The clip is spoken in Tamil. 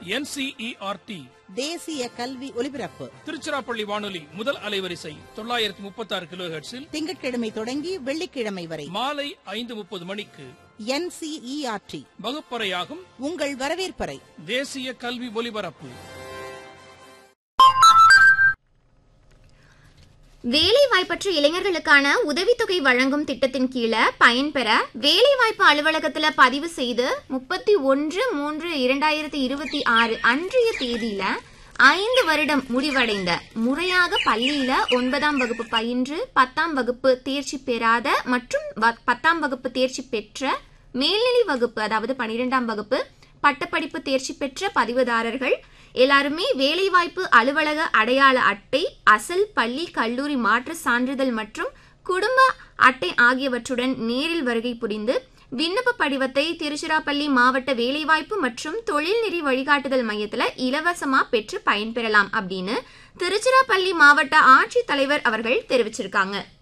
என்சிஇஆர்டி தேசிய கல்வி ஒலிபரப்பு திருச்சிராப்பள்ளி வானொலி முதல் அலைவரிசை தொள்ளாயிரத்தி முப்பத்தி ஆறு கிலோ திங்கட்கிழமை தொடங்கி வெள்ளிக்கிழமை வரை மாலை ஐந்து முப்பது மணிக்கு என்சிஇஆர்டி வகுப்பறையாகும் உங்கள் வரவேற்பறை தேசிய கல்வி ஒலிபரப்பு வேலைவாய்ப்பற்ற இளைஞர்களுக்கான உதவித்தொகை வழங்கும் திட்டத்தின் கீழே பயன்பெற வேலைவாய்ப்பு அலுவலகத்துல பதிவு செய்து முப்பத்தி ஒன்று மூன்று இரண்டாயிரத்தி இருபத்தி ஆறு அன்றைய தேதியில ஐந்து வருடம் முடிவடைந்த முறையாக பள்ளியில ஒன்பதாம் வகுப்பு பயின்று பத்தாம் வகுப்பு தேர்ச்சி பெறாத மற்றும் வ- பத்தாம் வகுப்பு தேர்ச்சி பெற்ற மேல்நிலை வகுப்பு அதாவது பனிரெண்டாம் வகுப்பு பட்டப்படிப்பு தேர்ச்சி பெற்ற பதிவுதாரர்கள் எல்லாருமே வேலைவாய்ப்பு அலுவலக அடையாள அட்டை அசல் பள்ளி கல்லூரி மாற்று சான்றிதழ் மற்றும் குடும்ப அட்டை ஆகியவற்றுடன் நேரில் வருகை புரிந்து விண்ணப்ப படிவத்தை திருச்சிராப்பள்ளி மாவட்ட வேலைவாய்ப்பு மற்றும் தொழில்நெறி வழிகாட்டுதல் மையத்துல இலவசமா பெற்று பயன்பெறலாம் அப்படின்னு திருச்சிராப்பள்ளி மாவட்ட ஆட்சித்தலைவர் அவர்கள் தெரிவிச்சிருக்காங்க